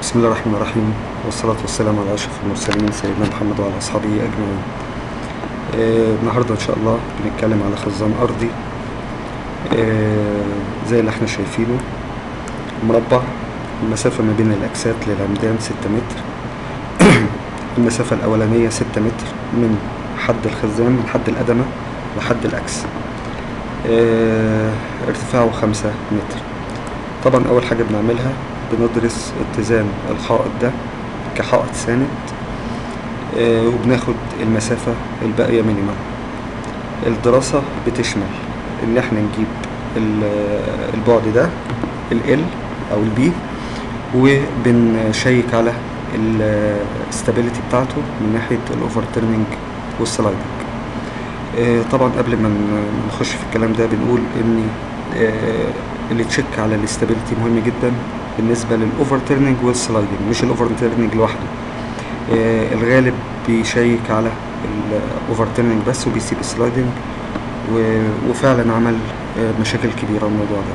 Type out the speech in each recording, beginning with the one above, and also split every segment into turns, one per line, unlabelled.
بسم الله الرحمن الرحيم والصلاة والسلام على أشرف المرسلين سيدنا محمد وعلى أصحابه أجمعين آه، النهاردة إن شاء الله بنتكلم على خزان أرضي آه، زي اللي احنا شايفينه مربع المسافة ما بين الأكسات للعمدان ستة متر المسافة الأولانية ستة متر من حد الخزان من حد الأدمة لحد الأكس آه، ارتفاعه خمسة متر طبعا أول حاجة بنعملها بندرس اتزان الحائط ده كحائط ساند آه، وبناخد المسافة الباقية مينيمم الدراسة بتشمل ان احنا نجيب ال- البعد ده ال L او ال B وبنشيك على الاستابيليتي بتاعته من ناحية الاوفر تيرنينج والسلايدنج آه، طبعا قبل ما ن- نخش في الكلام ده بنقول ان آه، اللي تشيك على الاستابيليتي مهم جدا بالنسبه للاوفر تيرنينج والسلايدنج مش الاوفر تيرنينج لوحده آه، الغالب بيشيك على الاوفر تيرنينج بس وبيسيب السلايدنج و- وفعلا عمل آه، مشاكل كبيره الموضوع ده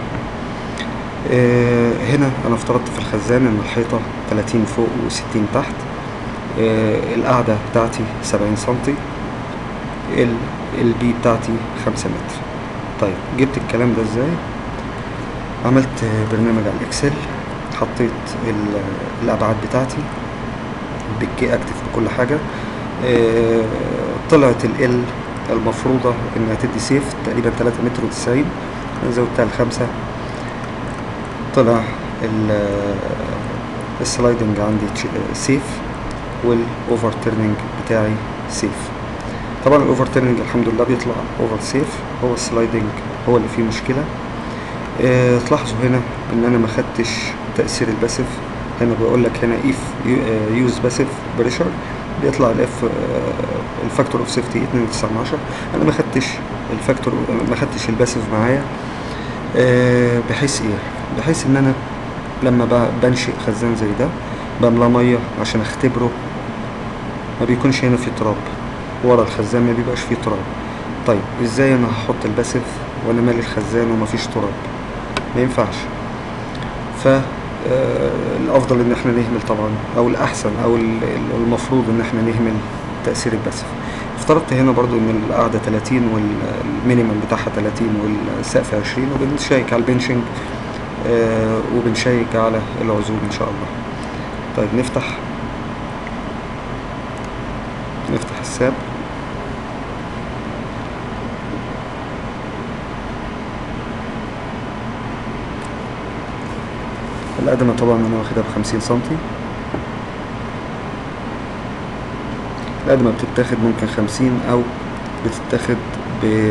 آه، هنا انا افترضت في الخزان ان الحيطه 30 فوق و60 تحت آه، القاعده بتاعتي 70 سنتي ال البي بتاعتي خمسة متر طيب جبت الكلام ده ازاي عملت برنامج على الاكسل حطيت ال- الابعاد بتاعتي بالكي اكتف بكل حاجة آه، طلعت ال المفروضة انها تدي سيف تقريبا 3 متر وتسعين زودتها لخمسة طلع ال- السلايدنج عندي تش- سيف والاوفر تيرنينج بتاعي سيف طبعا الاوفر تيرنينج الحمد لله بيطلع اوفر سيف هو السلايدنج هو اللي فيه مشكله آه، تلاحظوا هنا ان انا ما خدتش تاثير الباسيف هنا بقول لك هنا اف يوز باسيف بريشر بيطلع الاف الفاكتور اوف سيفتي 2.9 انا ما خدتش الفاكتور ما خدتش الباسيف معايا آه، بحيث ايه بحيث ان انا لما ب- بنشئ خزان زي ده بملاه ميه عشان اختبره ما بيكونش هنا في تراب ورا الخزان ما بيبقاش فيه تراب طيب ازاي انا هحط الباسف وانا مالي الخزان ومفيش تراب ما ينفعش ف آه، الافضل ان احنا نهمل طبعا او الاحسن او ال- ال- المفروض ان احنا نهمل تاثير الباسف افترضت هنا برضو ان القاعده 30 والمينيمم بتاعها 30 والسقف 20 وبنشيك على البنشنج آه، وبنشيك على العزوم ان شاء الله طيب نفتح نفتح الساب القدمة طبعا انا واخدها بخمسين سنتي القدمة بتتاخد ممكن خمسين او بتتاخد ب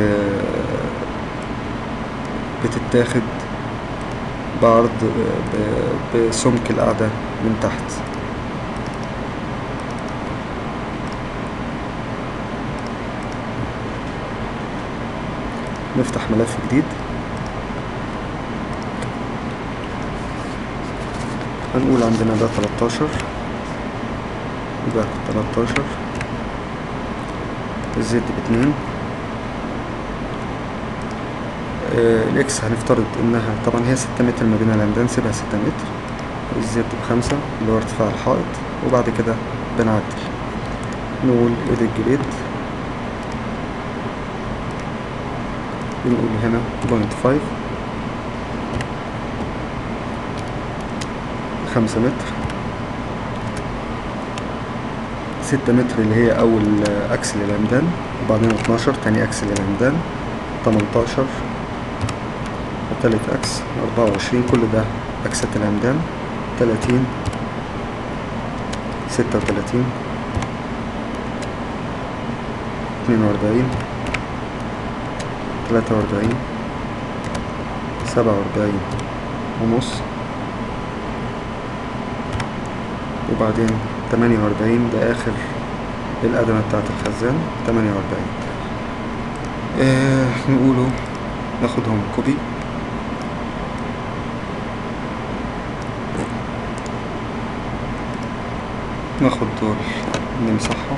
بتتاخد بعرض ب- بسمك القاعدة من تحت نفتح ملف جديد هنقول عندنا ده 13 ده 13 الزد باتنين آه، الاكس هنفترض انها طبعا هي ستة متر ما بين العمدان سيبها ستة متر الزد بخمسة اللي هو ارتفاع الحائط وبعد كده بنعدل نقول ايديت جريد بنقول هنا بوينت فايف خمسة متر ستة متر اللي هي أول أكس للعمدان وبعدين اتناشر تاني أكس للعمدان تمنتاشر وتالت أكس أربعة وعشرين كل ده أكسات العمدان تلاتين ستة وتلاتين اتنين وأربعين تلاتة وأربعين سبعة وأربعين ونص وبعدين تمانية وأربعين ده آخر القدمة بتاعة الخزان تمانية وأربعين آه نقوله ناخدهم كوبي ناخد دول نمسحهم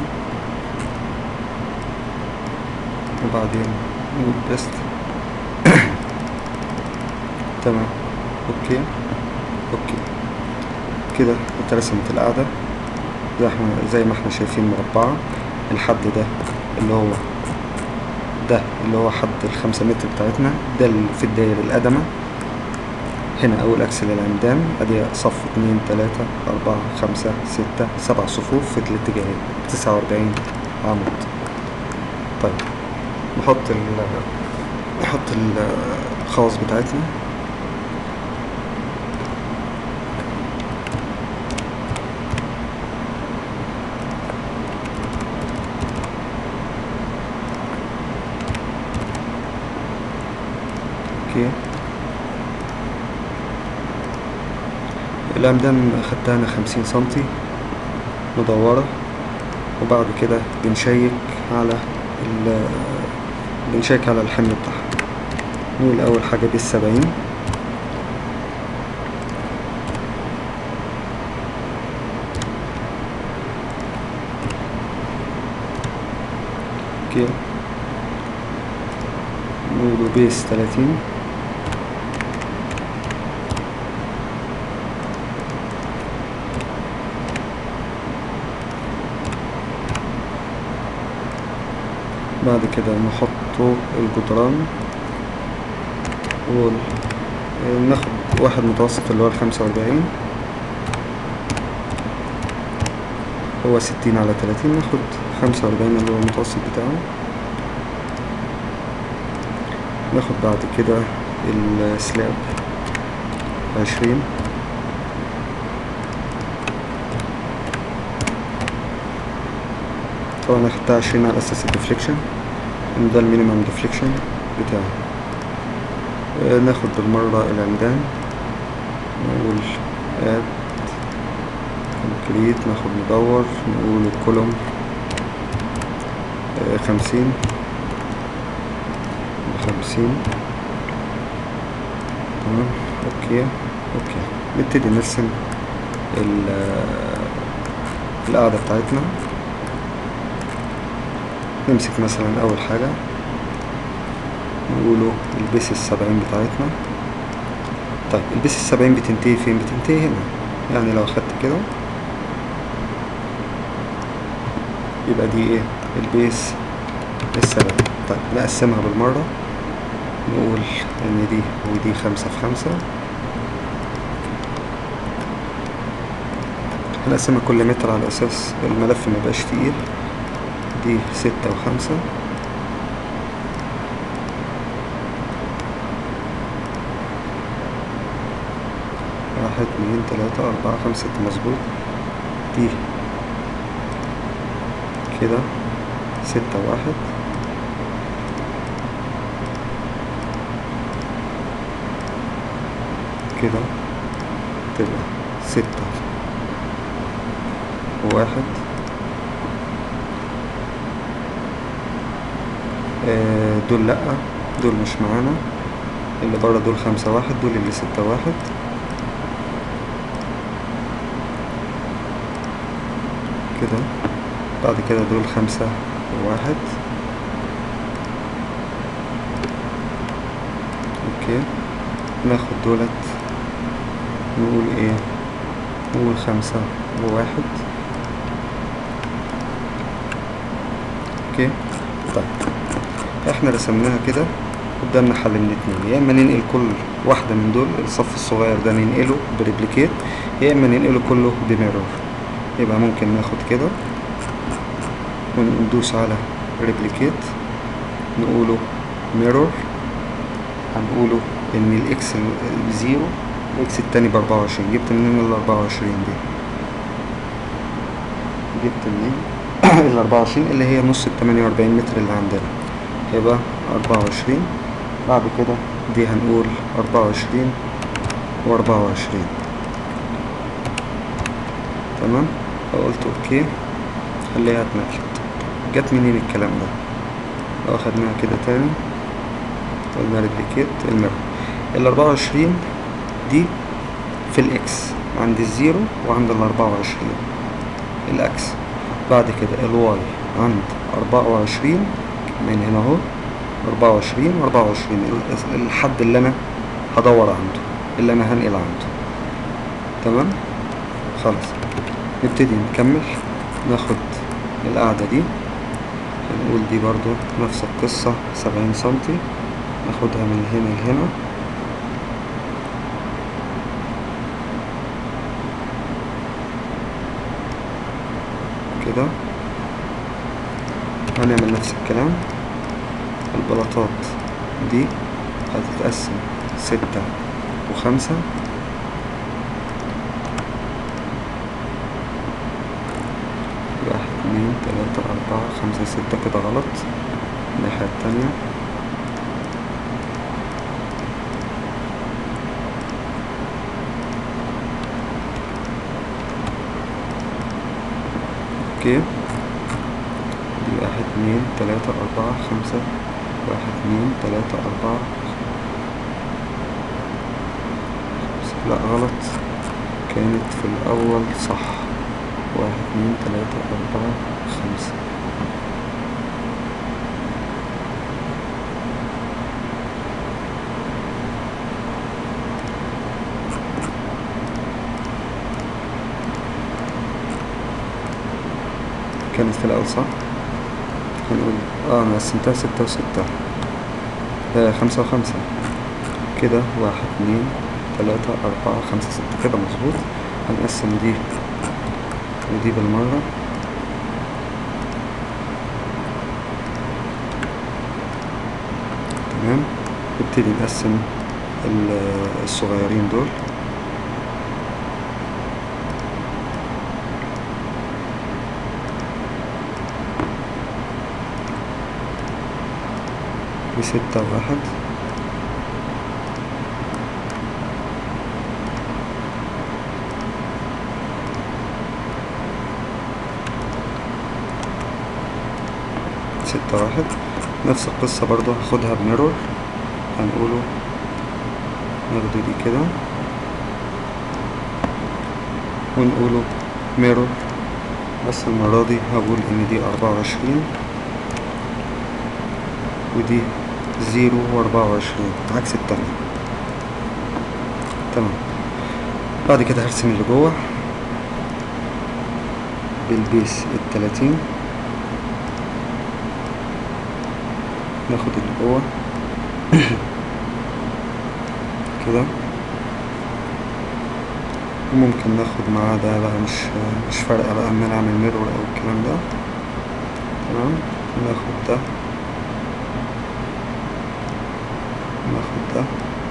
وبعدين نقول بيست تمام اوكي اوكي كده اترسمت القاعدة زي احنا زي ما احنا شايفين مربعة الحد ده اللي هو ده اللي هو حد الخمسة متر بتاعتنا ده اللي في الداير القدمة هنا أول أكس للعمدان أدي صف اتنين تلاتة أربعة خمسة ستة سبع صفوف في الاتجاهين تسعة وأربعين عمود طيب نحط ال نحط الخواص بتاعتنا اوكي العمدان خدتها انا خمسين سنتي مدورة وبعد كده بنشيك على ال بنشيك على الحمل بتاعها نقول اول حاجة دي السبعين اوكي نقول بيس تلاتين بعد كده نحط الجدران وال... ناخد واحد متوسط اللي هو الخمسة وأربعين هو ستين على تلاتين ناخد خمسة وأربعين اللي هو المتوسط بتاعه ناخد بعد كده السلاب عشرين طبعا انا خدتها عشرين على اساس الديفليكشن ان ده المينيمم ديفليكشن بتاعي آه، ناخد بالمرة العمدان نقول اد كومبليت ناخد ندور نقول الكولوم آه، خمسين بخمسين تمام اوكي اوكي نبتدي نرسم ال- القاعدة بتاعتنا نمسك مثلا أول حاجة نقوله البيس السبعين بتاعتنا طيب البيس السبعين بتنتهي فين بتنتهي هنا يعني لو أخدت كده يبقى دي ايه البيس السبعين طيب نقسمها بالمرة نقول ان دي ودي خمسة في خمسة هنقسمها كل متر على اساس الملف ميبقاش تقيل دي ستة وخمسة واحد اتنين تلاتة أربعة خمسة ستة مظبوط دي كده ستة واحد كده تبقى ستة واحد آه، دول لأ دول مش معانا اللي بره دول خمسة واحد دول اللي ستة واحد كده بعد كده دول خمسة واحد اوكي ناخد دولت نقول ايه نقول خمسة وواحد اوكي طيب احنا رسمناها كده قدامنا حل من اتنين يا اما ننقل كل واحدة من دول الصف الصغير ده ننقله بريبليكيت يا اما ننقله كله بميرور يبقى ممكن ناخد كده وندوس على ريبليكيت نقوله ميرور هنقوله ان الاكس الزيرو الاكس التاني باربعة وعشرين جبت منين الاربعة وعشرين دي جبت منين الاربعة وعشرين اللي هي نص التمانية واربعين متر اللي عندنا يبقى أربعة وعشرين بعد كده دي هنقول أربعة وعشرين وأربعة وعشرين تمام فقلت اوكي خليها اتنقلت جت منين الكلام ده لو اخدناها كده تاني قلنا ريبليكيت الميرور الأربعة وعشرين دي في الإكس عند الزيرو وعند الأربعة وعشرين الأكس بعد كده الواي عند أربعة وعشرين من هنا اهو أربعة وعشرين وأربعة وعشرين الحد اللي أنا هدور عنده اللي أنا هنقل عنده تمام خلاص نبتدي نكمل ناخد القاعدة دي نقول دي برضو نفس القصة سبعين سنتي ناخدها من هنا لهنا كده هنعمل نفس الكلام البلاطات دي هتتقسم ستة وخمسة واحد اتنين تلاتة أربعة خمسة ستة كده غلط الناحية التانية اوكي دي واحد اتنين تلاتة أربعة خمسة واحد اتنين تلاتة أربعة خمسة لا غلط كانت في الأول صح واحد اتنين تلاتة أربعة خمسة كانت في الأول صح هنقول اه أنا قسمتها ستة وستة آه خمسة وخمسة كده واحد اتنين تلاتة أربعة خمسة ستة كده مظبوط هنقسم دي ودي بالمرة تمام نبتدي نقسم ال- الصغيرين دول بستة واحد ستة واحد نفس القصة برضو هاخدها بميرور هنقوله ناخده دي كده ونقوله ميرور بس المرة دي هقول ان دي أربعة وعشرين ودي زيرو وأربعة وعشرين عكس التانية تمام بعد كده هرسم اللي جوه بالبيس التلاتين ناخد اللي جوه كده ممكن ناخد معاه ده بقى مش مش فارقة بقى اما نعمل ميرور او الكلام ده تمام ناخد ده ناخد ده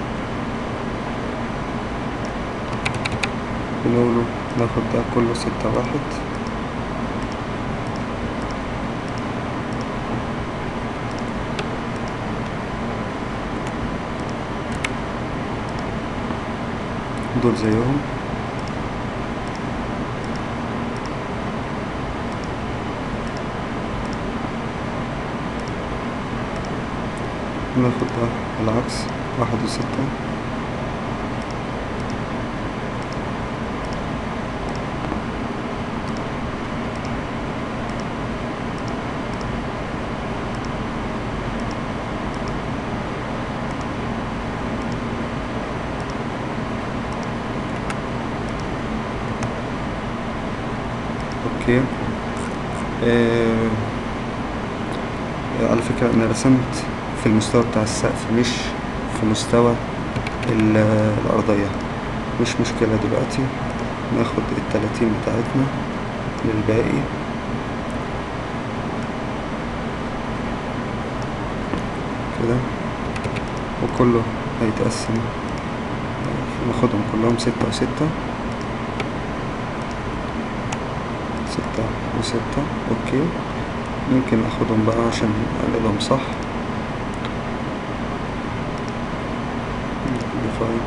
بنقوله ناخد ده كله ستة واحد دول زيهم ناخد ده العكس واحد وستة اوكي آه على فكرة انا رسمت في المستوى بتاع السقف مش في مستوى ال- الأرضية مش مشكلة دلوقتي ناخد التلاتين بتاعتنا للباقي كده وكله هيتقسم ناخدهم كلهم ستة وستة ستة وستة اوكي ممكن اخدهم بقى عشان اقلبهم صح define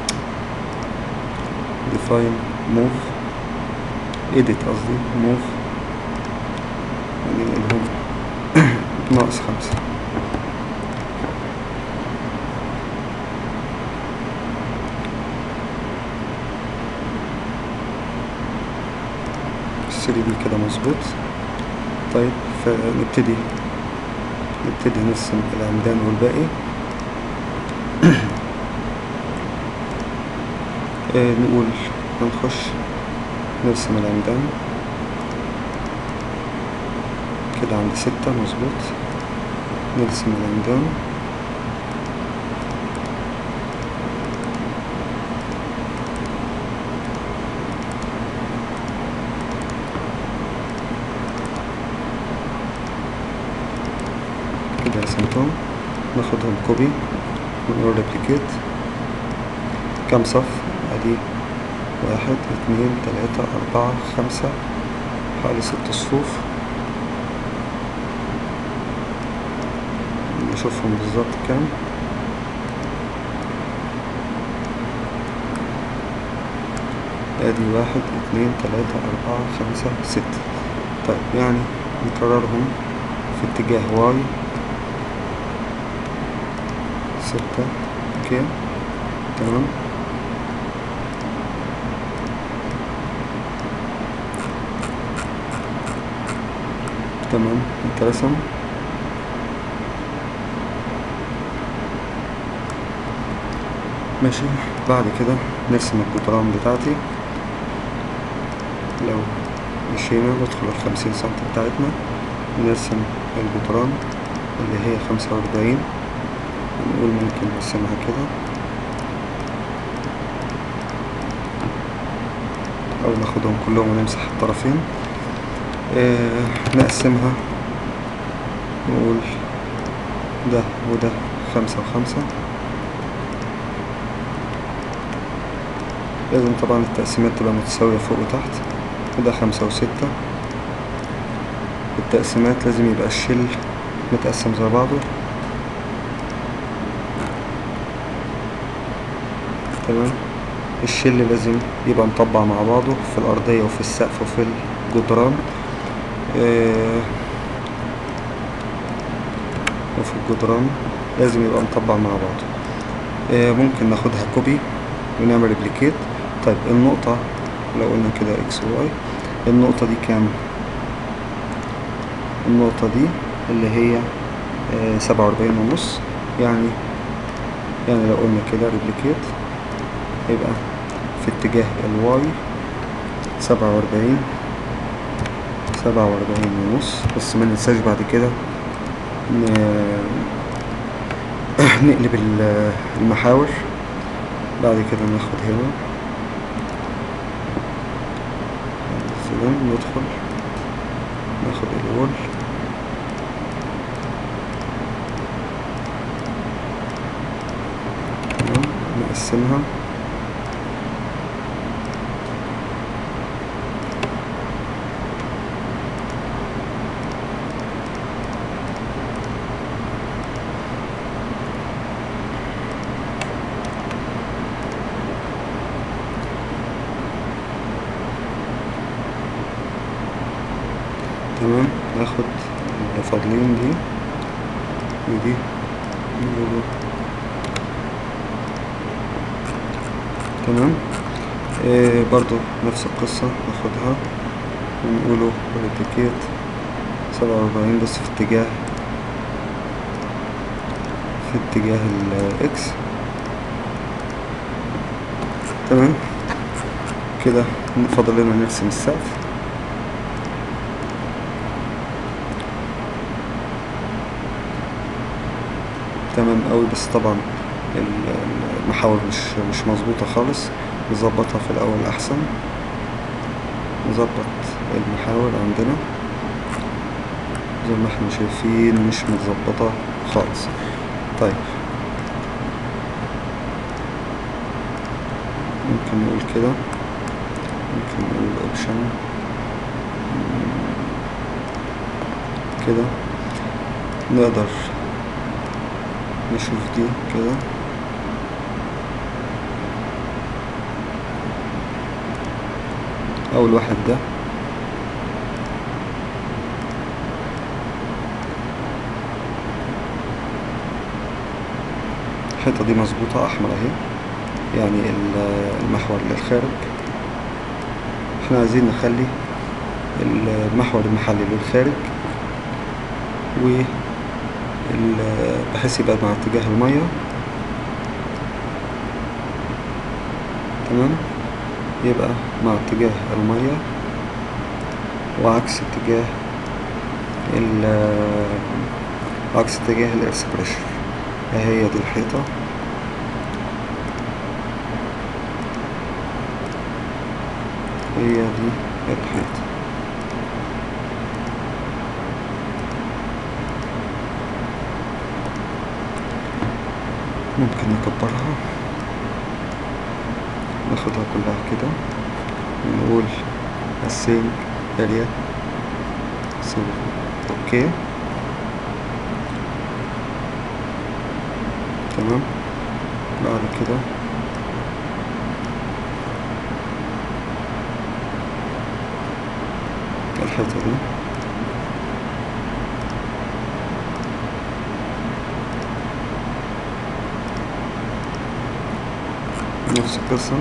define move edit قصدي move وننقلهم ناقص خمسة الثري دي كده مظبوط طيب فنبتدي نبتدي نرسم العمدان والباقي آه، نقول هنخش نرسم العمدان كده عند ستة مظبوط نرسم العمدان كده رسمتهم ناخدهم كوبي ونقول ريبليكيت كام صف ادي واحد اتنين تلاتة اربعة خمسة حوالي ست صفوف نشوفهم بالظبط كام ادي واحد اتنين تلاتة اربعة خمسة ستة طيب يعني نكررهم في اتجاه واي ستة اوكي تمام تمام اترسم ماشي بعد كده نرسم الجدران بتاعتي لو مشينا ندخل الخمسين سنتي بتاعتنا نرسم الجدران اللي هي خمسة وأربعين نقول ممكن نرسمها كده أو ناخدهم كلهم ونمسح الطرفين آه نقسمها نقول ده وده خمسة وخمسة لازم طبعا التقسيمات تبقى متساوية فوق وتحت وده خمسة وستة التقسيمات لازم يبقى الشل متقسم زي بعضه تمام الشل لازم يبقى مطبع مع بعضه في الأرضية وفي السقف وفي الجدران آه وفي الجدران لازم يبقى مطبع مع بعضه آه ممكن ناخدها كوبي ونعمل ريبليكيت طيب النقطة لو قلنا كده اكس واي النقطة دي كام النقطة دي اللي هي سبعة وأربعين ونص يعني يعني لو قلنا كده ريبليكيت يبقى في اتجاه الواي سبعة وأربعين سبعة وأربعين ونص بس ما ننساش بعد كده نقلب المحاور بعد كده ناخد هنا ندخل ناخد الوول تمام نقسمها تمام ناخد الفاضلين دي ودي نقوله تمام آه برضو نفس القصة ناخدها ونقوله ريبليكيت سبعة وأربعين بس في اتجاه في اتجاه الإكس تمام كده فاضل لنا نرسم السقف تمام قوي بس طبعا المحاور مش مش مظبوطة خالص نظبطها في الأول أحسن نظبط المحاور عندنا زي ما احنا شايفين مش متظبطة خالص طيب ممكن نقول كده ممكن نقول اوبشن كده نقدر نشوف دي كده اول واحد ده الحيطة دي مظبوطة احمر اهي يعني المحور للخارج احنا عايزين نخلي المحور المحلي للخارج و بحيث يبقى مع اتجاه المية تمام يبقى مع اتجاه المية وعكس اتجاه ال عكس اتجاه الاكسبريشن هي دي الحيطة هي دي الحيطة ممكن نكبرها ناخدها كلها كده ونقول السينج اريا اوكي تمام بعد كده الحيطة دي نفس القصة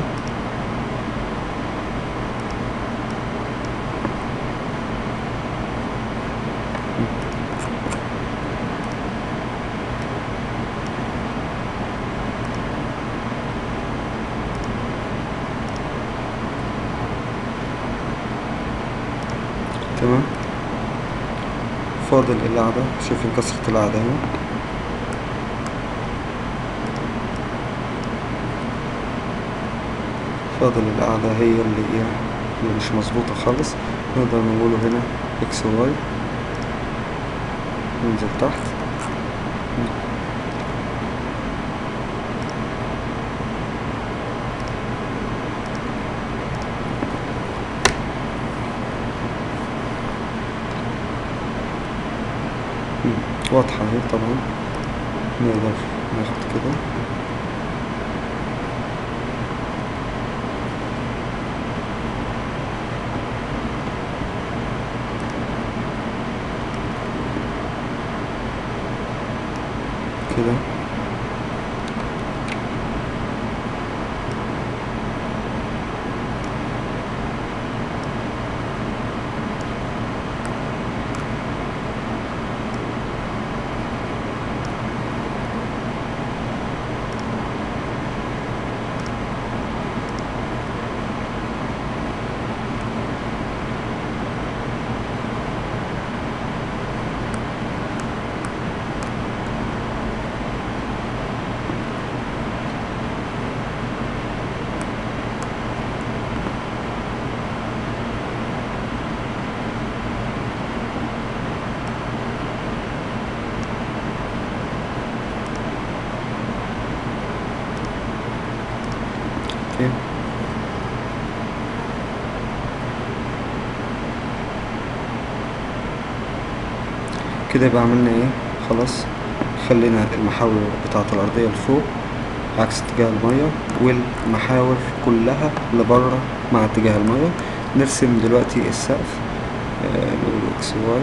تمام فاضل القعدة شايفين كسرة القعدة اهي فاضل القعدة هي اللي ايه اللي مش مظبوطة خالص نقدر نقوله هنا اكس واي ننزل تحت واضحة اهي طبعا نقدر ناخد كده كده اوكي كده يبقى عملنا ايه خلاص خلينا المحاور بتاعة الأرضية لفوق عكس اتجاه المية والمحاور كلها لبره مع اتجاه المية نرسم دلوقتي السقف آه، نقول اكس واي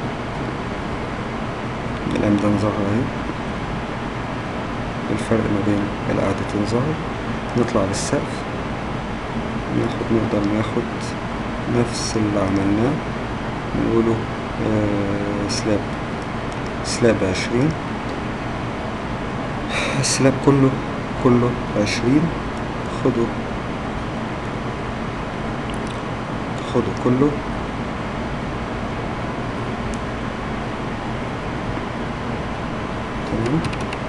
الأمدان ظهر اهي الفرق ما بين القعدتين ظهر نطلع للسقف ناخد نقدر ناخد نفس اللي عملناه نقوله آه سلاب سلاب عشرين السلاب كله كله عشرين خدوا خدوا كله تمام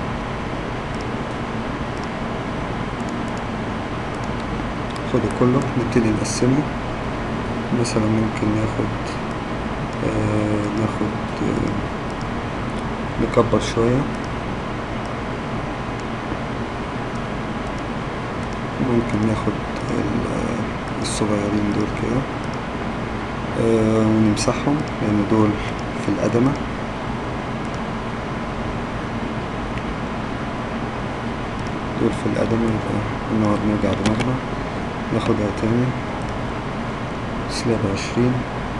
خدوا كله نبتدي نقسمه مثلا ممكن ناخد آه ناخد آه نكبر شوية ممكن ناخد ال- الصغيرين دول كده آه ونمسحهم لأن دول في الأدمة دول في الأدمة يبقى نقعد نرجع دماغنا ناخدها تاني سلاب عشرين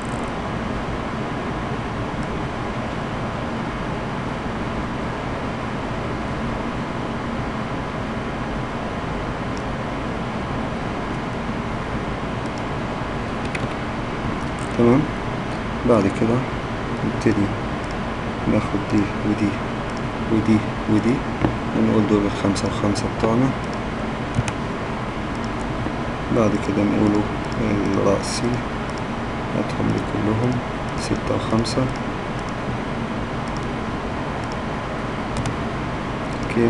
تمام بعد كده نبتدي ناخد دي ودي ودي ودي ونقول دول الخمسة وخمسة بتوعنا بعد كده نقوله الرأسي هاتهم لي كلهم ستة وخمسة اوكي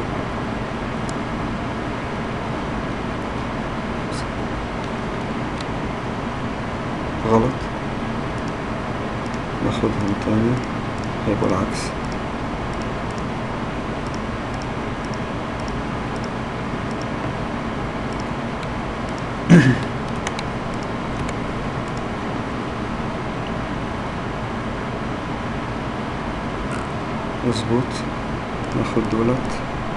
غلط ناخدهم تاني هيبقوا العكس مظبوط ناخد دولت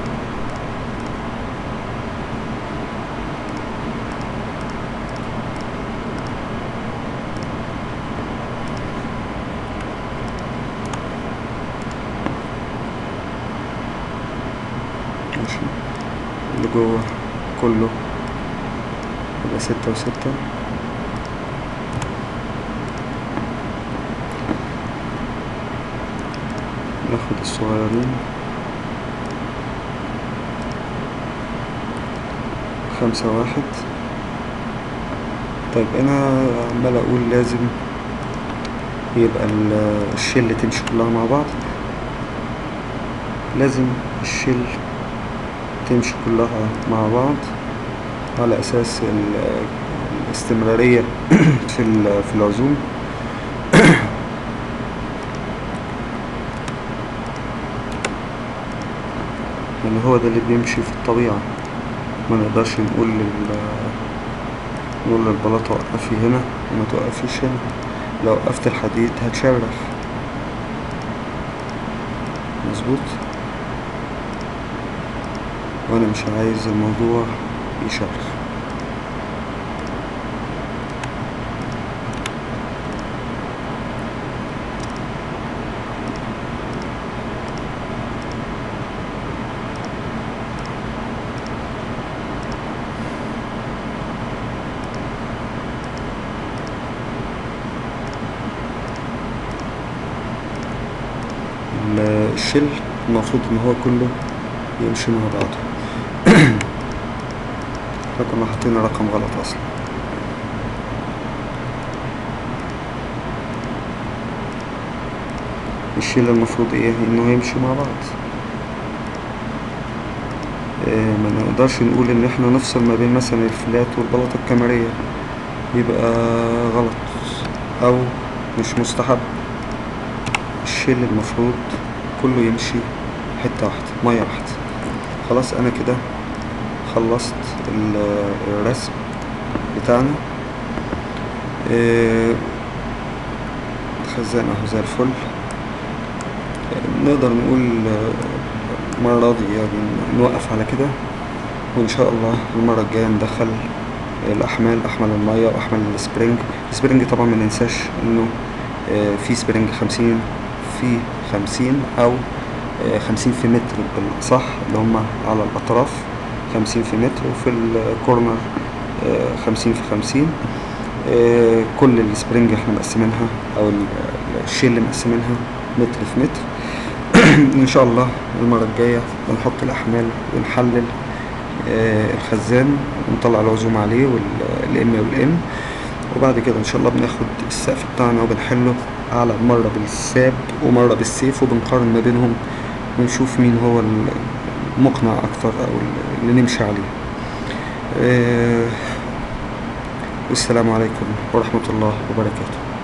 ماشي اللي جوه كله يبقى ستة وستة ناخد الصغيرين خمسة واحد طيب أنا عمال أقول لازم يبقى ال- الشلة تمشي كلها مع بعض لازم الشل تمشي كلها مع بعض على أساس ال- الاستمرارية في ال- في العزوم لأن هو ده اللي بيمشي في الطبيعة ما نقدرش نقول لل نقول للبلاطة وقفي هنا وما توقفيش هنا لو وقفت الحديد هتشرخ مظبوط وانا مش عايز الموضوع يشرخ ال- الشل المفروض ان هو كله يمشي مع بعضه فكنا حاطين رقم غلط اصلا الشيل المفروض ايه انه يمشي مع بعض إيه ما نقدرش نقول ان احنا نفصل ما بين مثلا الفلات والبلاطة الكاميرية يبقى غلط او مش مستحب الشيل المفروض كله يمشي حتة واحدة مية واحدة خلاص انا كده خلصت ال- الرسم بتاعنا إيه، خزان اهو زي الفل نقدر نقول آه، المرة دي يعني نوقف على كده وإن شاء الله المرة الجاية ندخل الأحمال أحمال المية وأحمال السبرينج السبرينج طبعا ما ننساش إنه آه، في سبرينج خمسين في خمسين أو آه، خمسين في متر بالأصح اللي هما على الأطراف خمسين في متر وفي الكورنر آه، خمسين في خمسين آه، كل السبرينج احنا مقسمينها او ال- الشيل اللي مقسمينها متر في متر ان شاء الله المرة الجاية بنحط الاحمال ونحلل آه، الخزان ونطلع العزوم عليه والام والان وبعد كده ان شاء الله بناخد السقف بتاعنا وبنحله على مرة بالساب ومرة بالسيف وبنقارن ما بينهم ونشوف مين هو المقنع اكتر او اللي نمشي عليه آه، والسلام عليكم ورحمة الله وبركاته